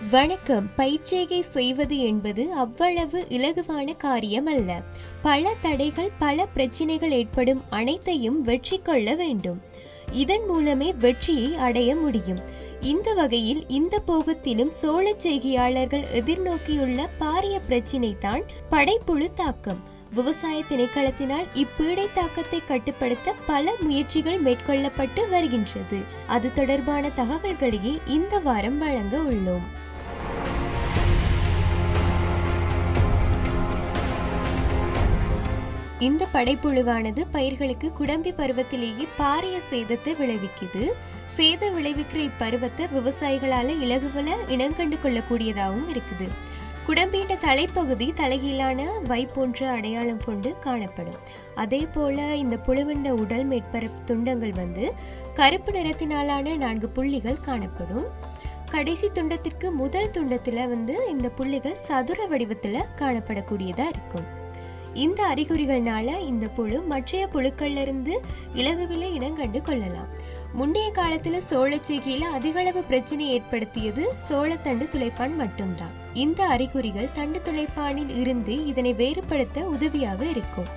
வணக்கம் பயிற்சிகை செய்வது என்பது அவ்வளவு இலகுவான காரியம் அல்ல பல தடைகள் பல பிரச்சனைகள் ஏற்படும் அனைத்தையும் வெற்றி கொள்ள வேண்டும் இதன் மூலமே வெற்றியை அடைய முடியும் இந்த வகையில் இந்த போகத்திலும் சோழச் செய்கையாளர்கள் எதிர்நோக்கியுள்ள பாரிய பிரச்சினை தான் படைப்புழு தாக்கம் விவசாய திணைக்களத்தினால் இப்பீடை தாக்கத்தை கட்டுப்படுத்த பல முயற்சிகள் மேற்கொள்ளப்பட்டு வருகின்றது அது தொடர்பான தகவல்களையே இந்த வாரம் வழங்க உள்ளோம் இந்த படைப்புழுவானது பயிர்களுக்கு குடம்பி பருவத்திலேயே பாரிய சேதத்தை விளைவிக்குது சேத விளைவிக்கிற இப்பருவத்தை விவசாயிகளால இலகுவல இனங்கண்டு கொள்ளக்கூடியதாகவும் இருக்குது குடம்பீண்ட தலைப்பகுதி தலைகீழான வை போன்ற அடையாளம் கொண்டு காணப்படும் அதே போல இந்த புழுவண்ட உடல் மேற்பரப்பு துண்டங்கள் வந்து கருப்பு நிறத்தினாலான நான்கு புள்ளிகள் காணப்படும் கடைசி துண்டத்திற்கு முதல் துண்டத்துல வந்து இந்த புள்ளிகள் சதுர வடிவத்துல காணப்படக்கூடியதா இருக்கும் இந்த அறிகுறிகள்னால இந்த புழு மற்றைய புழுக்கள்ல இருந்து இலகுவில இனங்கண்டு கொள்ளலாம் முன்னைய காலத்துல சோளச்சீகையில அதிகளவு பிரச்சனை ஏற்படுத்தியது சோளத்தண்டு துளைப்பான் மட்டும்தான் இந்த அறிகுறிகள் தண்டு துளைப்பானில் இருந்து இதனை வேறுபடுத்த உதவியாக இருக்கும்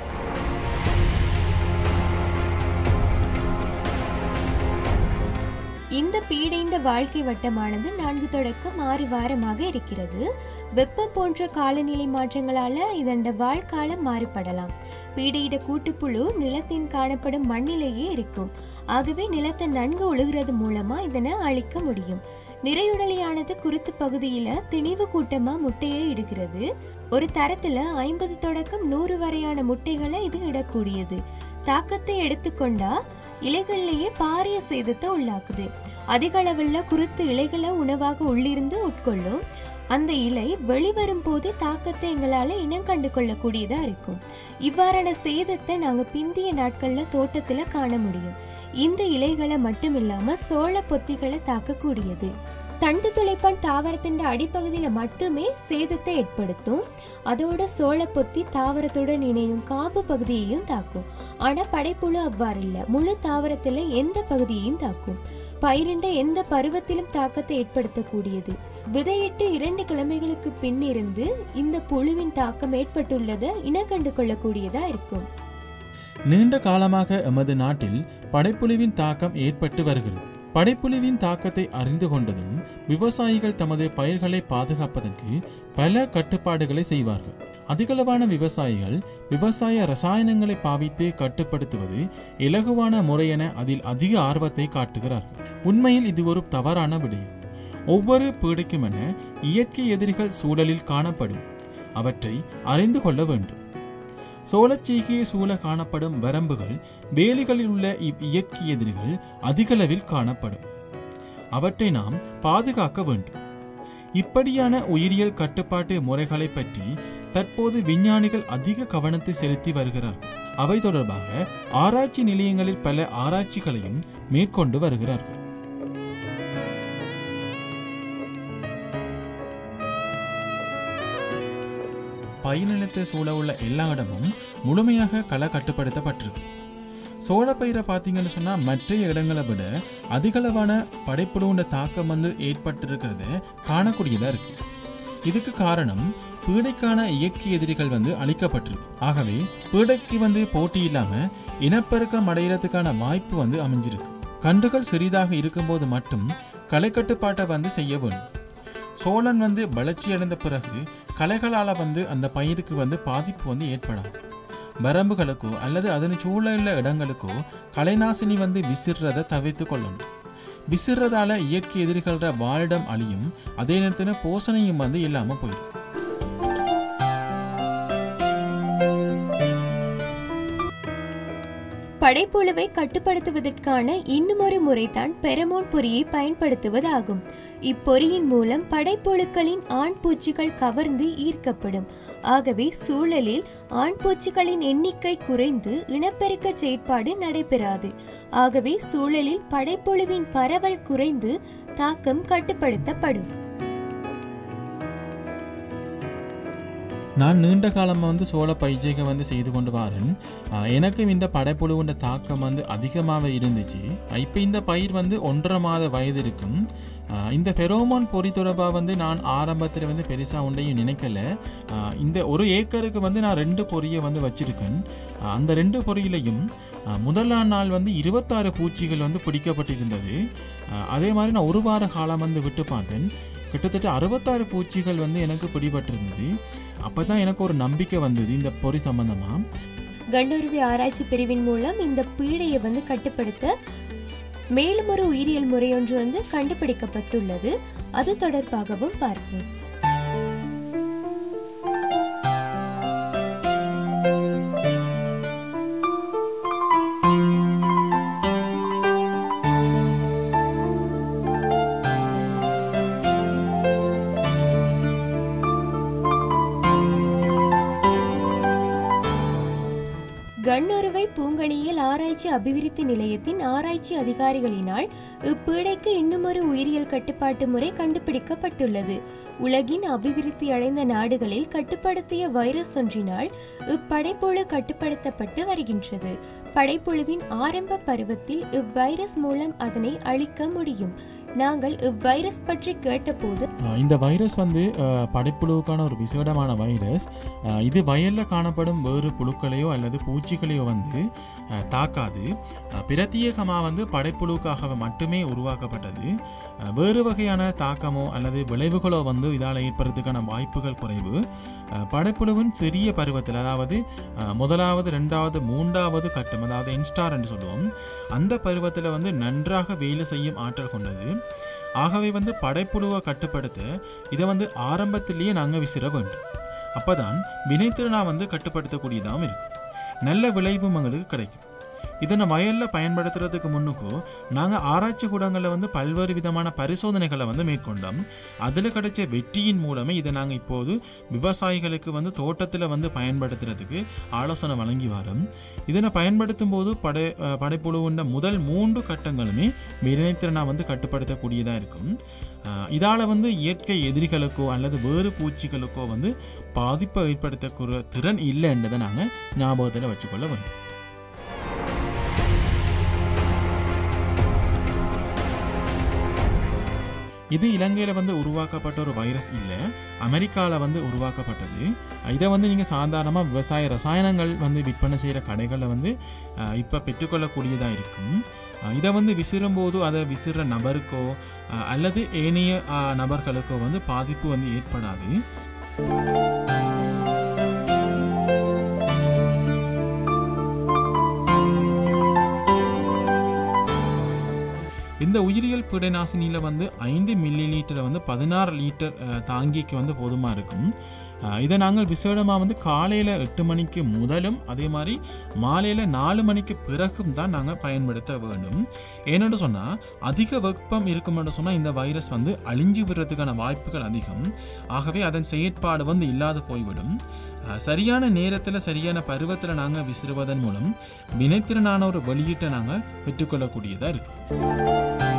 இந்த பீடைந்த வாழ்க்கை வட்டமானது நான்கு தொடக்கம் ஆறு வாரமாக இருக்கிறது வெப்பம் போன்ற காலநிலை மாற்றங்களால இதன் வாழ்காலம் மாறுபடலாம் பீடையிட கூட்டுப்புழு நிலத்தின் காணப்படும் மண்ணிலேயே இருக்கும் ஆகவே நிலத்தை நன்கு ஒழுகிறது மூலமா இதனை அழிக்க முடியும் நிறையுடலியானது குருத்து பகுதியில திணிவு கூட்டமா முட்டையை இடுகிறது ஒரு தரத்துல ஐம்பது தொடக்கம் நூறு வரையான முட்டைகளை இது இடக்கூடியது தாக்கத்தை எடுத்துக்கொண்டா இலைகள்லேயே பாரிய சேதத்தை உள்ளாக்குது அதிக அளவுல குருத்து இலைகளை உணவாக உள்ளிருந்து உட்கொள்ளும் அந்த இலை வெளிவரும் போதே தாக்கத்தை எங்களால இனம் கண்டு கொள்ளக்கூடியதா இருக்கும் இவ்வாறான சேதத்தை நாங்க பிந்திய நாட்கள்ல தோட்டத்துல காண முடியும் இந்த இலைகளை மட்டும் இல்லாம சோள பொத்திகளை தாக்கக்கூடியது தண்டு துளைப்பான் தாவரத்தின் அடிப்பகுதியில மட்டுமே சேதத்தை ஏற்படுத்தும் அதோட சோளப்பொத்தி தாவரத்துடன் இணையும் காம்பு பகுதியையும் தாக்கும் ஆனா படைப்புழு அவ்வாறு இல்ல முழு தாவரத்துல எந்த பகுதியையும் தாக்கும் பயிரிண்ட எந்த பருவத்திலும் தாக்கத்தை ஏற்படுத்தக்கூடியது விதையிட்டு இரண்டு கிழமைகளுக்கு பின் இருந்து இந்த புழுவின் தாக்கம் ஏற்பட்டுள்ளதை இனக்கண்டு கொள்ளக்கூடியதா இருக்கும் நீண்ட காலமாக எமது நாட்டில் படைப்புழுவின் தாக்கம் ஏற்பட்டு வருகிறது படைப்புழுவின் தாக்கத்தை அறிந்து கொண்டதும் விவசாயிகள் தமது பயிர்களை பாதுகாப்பதற்கு பல கட்டுப்பாடுகளை செய்வார்கள் அதிகளவான விவசாயிகள் விவசாய ரசாயனங்களை பாவித்து கட்டுப்படுத்துவது இலகுவான முறையென அதில் அதிக ஆர்வத்தை காட்டுகிறார்கள் உண்மையில் இது ஒரு தவறான விடயம் ஒவ்வொரு பீடைக்கும் என இயற்கை எதிரிகள் சூழலில் காணப்படும் அவற்றை அறிந்து கொள்ள வேண்டும் சோளச்சீகையை சூழ காணப்படும் வரம்புகள் வேலிகளில் உள்ள இவ் இயற்கை எதிரிகள் அதிகளவில் காணப்படும் அவற்றை நாம் பாதுகாக்க வேண்டும் இப்படியான உயிரியல் கட்டுப்பாட்டு முறைகளை பற்றி தற்போது விஞ்ஞானிகள் அதிக கவனத்தை செலுத்தி வருகிறார்கள் அவை தொடர்பாக ஆராய்ச்சி நிலையங்களில் பல ஆராய்ச்சிகளையும் மேற்கொண்டு வருகிறார்கள் பயிர்நிலத்தை சூழ உள்ள எல்லா இடமும் முழுமையாக களை கட்டுப்படுத்தப்பட்டிருக்கு சோளப்பயிரை பார்த்தீங்கன்னு சொன்னால் மற்ற இடங்களை விட அதிகளவான படைப்புழுவுண்ட தாக்கம் வந்து ஏற்பட்டிருக்கிறத காணக்கூடியதாக இருக்கு இதுக்கு காரணம் பீடைக்கான இயற்கை எதிரிகள் வந்து அழிக்கப்பட்டிருக்கு ஆகவே பீடைக்கு வந்து போட்டி இல்லாமல் இனப்பெருக்கம் அடைகிறதுக்கான வாய்ப்பு வந்து அமைஞ்சிருக்கு கன்றுகள் சிறிதாக இருக்கும்போது மட்டும் களை கட்டுப்பாட்டை வந்து செய்ய வேண்டும் சோழன் வந்து வளர்ச்சி அடைந்த பிறகு களைகளால் வந்து அந்த பயிருக்கு வந்து பாதிப்பு வந்து ஏற்படாது வரம்புகளுக்கோ அல்லது அதனை சூழலுள்ள இடங்களுக்கோ கலைநாசினி வந்து விசிறதை தவிர்த்து கொள்ளணும் விசிறதால இயற்கை எதிரிகள வாழிடம் அழியும் அதே நேரத்தில் போஷணையும் வந்து இல்லாமல் போயிடும் படைப்புழுவை கட்டுப்படுத்துவதற்கான இன்னுமொரு முறைதான் பெரமோன் பொறியை பயன்படுத்துவதாகும் இப்பொறியின் மூலம் படைப்புழுக்களின் ஆண் பூச்சிகள் கவர்ந்து ஈர்க்கப்படும் ஆகவே சூழலில் ஆண் பூச்சிகளின் எண்ணிக்கை குறைந்து இனப்பெருக்க செயற்பாடு நடைபெறாது ஆகவே சூழலில் படைப்புழுவின் பரவல் குறைந்து தாக்கம் கட்டுப்படுத்தப்படும் நான் நீண்ட காலமாக வந்து சோள பயிற்சிகை வந்து செய்து கொண்டு வரேன் ஆஹ் எனக்கும் இந்த படைப்புழுவுன்ற தாக்கம் வந்து அதிகமாக இருந்துச்சு இப்போ இந்த பயிர் வந்து ஒன்றரை மாத வயது இருக்கும் ஆஹ் இந்த ஃபெரோமான் பொறி தொடர்பாக வந்து நான் ஆரம்பத்தில் வந்து பெருசாக ஒன்றையும் நினைக்கல ஆஹ் இந்த ஒரு ஏக்கருக்கு வந்து நான் ரெண்டு பொரியை வந்து வச்சுருக்கேன் ஆஹ் அந்த ரெண்டு பொரியிலையும் ஆஹ் முதலாம் நாள் வந்து இருபத்தாறு பூச்சிகள் வந்து பிடிக்கப்பட்டிருந்தது ஆஹ் அதே மாதிரி நான் ஒரு வார காலம் வந்து விட்டு பார்த்தேன் கிட்டத்தட்ட அறுபத்தாறு பூச்சிகள் வந்து எனக்கு பிடிபட்டிருந்தது அப்போ தான் எனக்கு ஒரு நம்பிக்கை வந்தது இந்த பொறி சம்பந்தமாக கண்டருவி ஆராய்ச்சி பிரிவின் மூலம் இந்த பீடையை வந்து கட்டுப்படுத்த மேலும் ஒரு உயிரியல் முறையொன்று வந்து கண்டுபிடிக்கப்பட்டுள்ளது அது தொடர்பாகவும் பார்ப்போம் கண்ணறுவை பூங்கனியல் ஆராய்ச்சி அபிவிருத்தி நிலையத்தின் ஆராய்ச்சி அதிகாரிகளினால் இப்பீடைக்கு இன்னுமொரு உயிரியல் கட்டுப்பாட்டு முறை கண்டுபிடிக்கப்பட்டுள்ளது உலகின் அபிவிருத்தி அடைந்த நாடுகளில் கட்டுப்படுத்திய வைரஸ் ஒன்றினால் இப்படைப்புழு கட்டுப்படுத்தப்பட்டு வருகின்றது படைப்புழுவின் ஆரம்ப பருவத்தில் இவ்வைரஸ் மூலம் அதனை அழிக்க முடியும் நாங்கள் இவ்வைரஸ் பற்றி கேட்டபோது ஆஹ் இந்த வைரஸ் வந்து ஆஹ் படைப்புழுவுக்கான ஒரு விசேடமான வைரஸ் ஆஹ் இது வயலில் காணப்படும் வேறு புழுக்களையோ அல்லது பூச்சிகளையோ வந்து ஆஹ் தாக்காது ஆஹ் பிரத்யேகமாக வந்து படைப்புழுவுக்காக மட்டுமே உருவாக்கப்பட்டது ஆஹ் வேறு வகையான தாக்கமோ அல்லது விளைவுகளோ வந்து இதால் ஏற்படுறதுக்கான வாய்ப்புகள் குறைவு ஆஹ் படைப்புழுவின் சிறிய பருவத்தில் அதாவது ஆஹ் முதலாவது ரெண்டாவது மூன்றாவது கட்டம் அதாவது இன்ஸ்டார் என்று சொல்லுவோம் அந்த பருவத்தில் வந்து நன்றாக வேலை செய்யும் ஆற்றல் கொண்டது ஆகவே வந்து படைப்புழுவை கட்டுப்படுத்த இதை வந்து ஆரம்பத்திலேயே நாங்கள் விசிற வேண்டும் அப்பதான் வினைத்திறனா வந்து கட்டுப்படுத்தக்கூடியதாகவும் இருக்கும் நல்ல விளைவும் எங்களுக்கு கிடைக்கும் இதனை வயலில் பயன்படுத்துறதுக்கு முன்னுக்கோ நாங்கள் ஆராய்ச்சி கூடங்களில் வந்து பல்வேறு விதமான பரிசோதனைகளை வந்து மேற்கொண்டோம் அதில் கிடைச்ச வெற்றியின் மூலமே இதை நாங்கள் இப்போது விவசாயிகளுக்கு வந்து தோட்டத்தில் வந்து பயன்படுத்துறதுக்கு ஆலோசனை வழங்கி வரோம் இதனை பயன்படுத்தும் போது படை அஹ் படைப்புழுவுண்ட முதல் மூன்று கட்டங்களுமே வினைத்திறனா வந்து கட்டுப்படுத்தக்கூடியதாக இருக்கும் இதால் வந்து இயற்கை எதிரிகளுக்கோ அல்லது வேறு பூச்சிகளுக்கோ வந்து பாதிப்பை ஏற்படுத்தக்கூடிய திறன் இல்லைன்றதை நாங்கள் ஞாபகத்தில் வச்சுக்கொள்ள வேண்டும் இது இலங்கையில் வந்து உருவாக்கப்பட்ட ஒரு வைரஸ் இல்லை அமெரிக்காவில் வந்து உருவாக்கப்பட்டது இதை வந்து நீங்கள் சாதாரணமாக விவசாய ரசாயனங்கள் வந்து விற்பனை செய்கிற கடைகளில் வந்து இப்போ பெற்றுக்கொள்ளக்கூடியதாக இருக்கும் அஹ் இதை வந்து விசிறும்போது அதை விசிற நபருக்கோ அஹ் அல்லது ஏனைய அஹ், நபர்களுக்கோ வந்து பாதிப்பு வந்து ஏற்படாது இந்த உயிரியல் பிடைநாசினியில் வந்து ஐந்து மில்லி லிட்டரை வந்து பதினாறு லிட்டர் அஹ், தாங்கிக்கு வந்து போதுமாக இருக்கும் அஹ், இதை நாங்கள் விசேடமாக வந்து காலையில் எட்டு மணிக்கு முதலும் அதே மாதிரி மாலையில் நாலு மணிக்கு பிறகும் தான் நாங்கள் பயன்படுத்த வேண்டும் ஏன்னு சொன்னால் அதிக வெப்பம் இருக்கும்னு சொன்னால் இந்த வைரஸ் வந்து அழிஞ்சு விடுறதுக்கான வாய்ப்புகள் அதிகம் ஆகவே அதன் செயற்பாடு வந்து இல்லாது போய்விடும் அஹ், சரியான நேரத்தில் சரியான பருவத்தில் நாங்கள் விசிறுவதன் மூலம் வினைத்திறனான ஒரு வெளியீட்டை நாங்கள் பெற்றுக்கொள்ளக்கூடியதாக இருக்கும்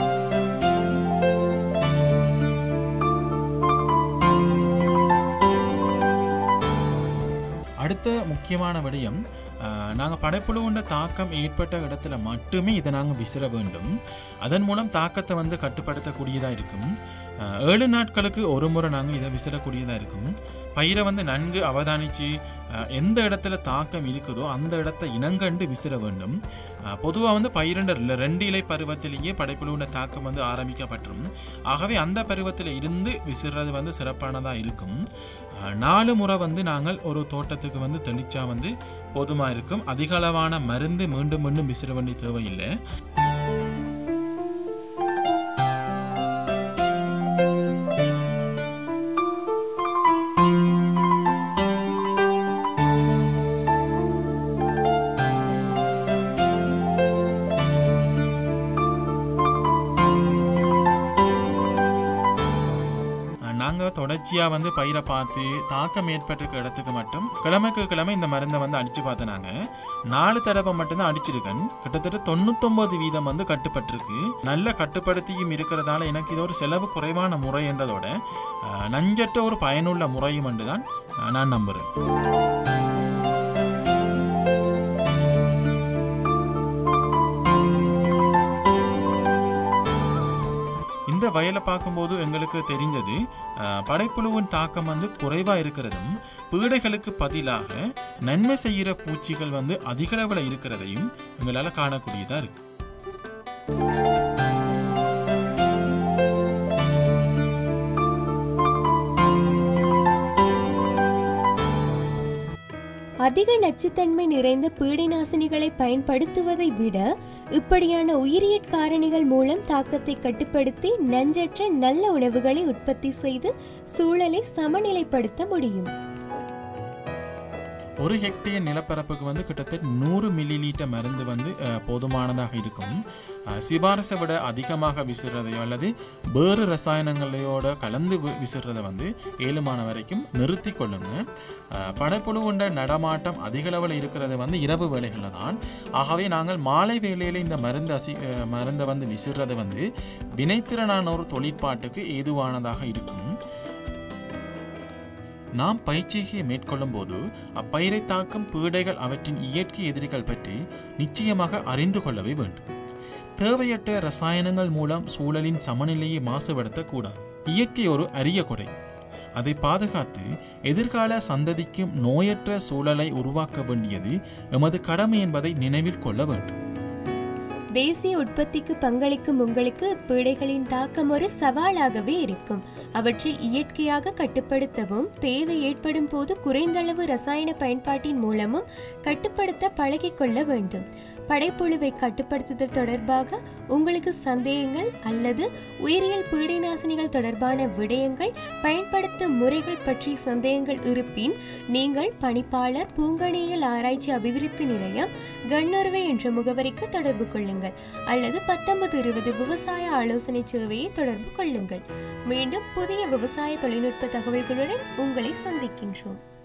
அடுத்த முக்கியமான விடயம் நாங்கள் படைப்புழுவுண்ட தாக்கம் ஏற்பட்ட இடத்துல மட்டுமே இதை நாங்கள் விசிற வேண்டும் அதன் மூலம் தாக்கத்தை வந்து கட்டுப்படுத்தக்கூடியதாக இருக்கும் அஹ், ஏழு நாட்களுக்கு ஒரு முறை நாங்கள் இதை விசிறக்கூடியதாக இருக்கும் பயிரை வந்து நன்கு அவதானித்து எந்த இடத்துல தாக்கம் இருக்குதோ அந்த இடத்த இனங்கண்டு விசிற வேண்டும் பொதுவாக வந்து பயிரண்ட இல்ல- ரெண்டு இலை பருவத்திலேயே படைப்புழுவுண்ட தாக்கம் வந்து ஆரம்பிக்கப்பட்டுரும் ஆகவே அந்த பருவத்தில் இருந்து விசிறது வந்து சிறப்பானதாக இருக்கும் அஹ், நாலு முறை வந்து நாங்கள் ஒரு தோட்டத்துக்கு வந்து தெளிச்சா வந்து போதுமாக இருக்கும் அதிக அளவான மருந்து மீண்டும் மீண்டும் விசிற வேண்டிய தேவையில்லை நாங்கள் தொடர்ச்சியாக வந்து பயிரை பார்த்து தாக்கம் ஏற்பட்டிருக்க இடத்துக்கு மட்டும் கிழமைக்கு கிழமை இந்த மருந்தை வந்து அடித்து பார்த்தனாங்க நாலு தடவை மட்டும்தான் அடிச்சிருக்கேன் கிட்டத்தட்ட தொண்ணூத்தொம்பது வீதம் வந்து கட்டுப்பட்டிருக்கு நல்ல கட்டுப்படுத்தியும் இருக்கிறதால எனக்கு இது ஒரு செலவு குறைவான முறை என்றதோட அஹ், நஞ்சற்ற ஒரு பயனுள்ள முறையும் என்று தான் அஹ், நான் நம்புகிறேன் இந்த வயலை பார்க்கும்போது எங்களுக்கு தெரிஞ்சது அஹ், படைப்புழுவின் தாக்கம் வந்து குறைவாக இருக்கிறதும் பீடைகளுக்கு பதிலாக நன்மை செய்கிற பூச்சிகள் வந்து அதிக அளவில் இருக்கிறதையும் எங்களால் காணக்கூடியதாக இருக்கு அதிக நச்சுத்தன்மை நிறைந்த பீடை நாசினிகளை பயன்படுத்துவதை விட இப்படியான உயிரியற் காரணிகள் மூலம் தாக்கத்தை கட்டுப்படுத்தி நஞ்சற்ற நல்ல உணவுகளை உற்பத்தி செய்து சூழலை சமநிலைப்படுத்த முடியும் ஒரு ஹெக்டேர் நிலப்பரப்புக்கு வந்து கிட்டத்தட்ட நூறு மில்லி லிட்டர் மருந்து வந்து அஹ், போதுமானதாக இருக்கும் அஹ், சிபாரிசை விட அதிகமாக விசிறதையோ அல்லது வேறு ரசாயனங்களையோட கலந்து வி- விசிறதை வந்து ஏழுமான வரைக்கும் நிறுத்தி கொள்ளுங்க அஹ், படைப்புழுவுண்ட நடமாட்டம் அதிக அளவில் இருக்கிறது வந்து இரவு வேளைகளில் தான் ஆகவே நாங்கள் மாலை வேளையில் இந்த மருந்து அசி அஹ், மருந்தை வந்து விசிறது வந்து வினைத்திறனான ஒரு தொழிற்பாட்டுக்கு ஏதுவானதாக இருக்கும் நாம் பயிற்சியை மேற்கொள்ளும் போது அப்பயிரை தாக்கும் பீடைகள் அவற்றின் இயற்கை எதிரிகள் பற்றி நிச்சயமாக அறிந்து கொள்ளவே வேண்டும் தேவையற்ற ரசாயனங்கள் மூலம் சூழலின் சமநிலையை மாசுபடுத்தக்கூடாது இயற்கை ஒரு அரிய கொடை அதை பாதுகாத்து எதிர்கால சந்ததிக்கும் நோயற்ற சூழலை உருவாக்க வேண்டியது எமது கடமை என்பதை நினைவில் கொள்ள வேண்டும் தேசிய உற்பத்திக்கு பங்களிக்கும் உங்களுக்கு பீடைகளின் தாக்கம் ஒரு சவாலாகவே இருக்கும் அவற்றை இயற்கையாக கட்டுப்படுத்தவும் தேவை ஏற்படும் போது குறைந்தளவு ரசாயன பயன்பாட்டின் மூலமும் கட்டுப்படுத்த பழகிக்கொள்ள வேண்டும் படைப்புழுவை கட்டுப்படுத்துதல் தொடர்பாக உங்களுக்கு சந்தேகங்கள் அல்லது உயிரியல் பீடை நாசினிகள் தொடர்பான விடயங்கள் பயன்படுத்தும் முறைகள் பற்றி சந்தேகங்கள் இருப்பின் நீங்கள் பணிப்பாளர் பூங்கனியல் ஆராய்ச்சி அபிவிருத்தி நிலையம் கண்ணொருவை என்ற முகவரிக்கு தொடர்பு கொள்ளுங்கள் அல்லது பத்தொன்பது இருபது விவசாய ஆலோசனை சேவையை தொடர்பு கொள்ளுங்கள் மீண்டும் புதிய விவசாய தொழில்நுட்ப தகவல்களுடன் உங்களை சந்திக்கின்றோம்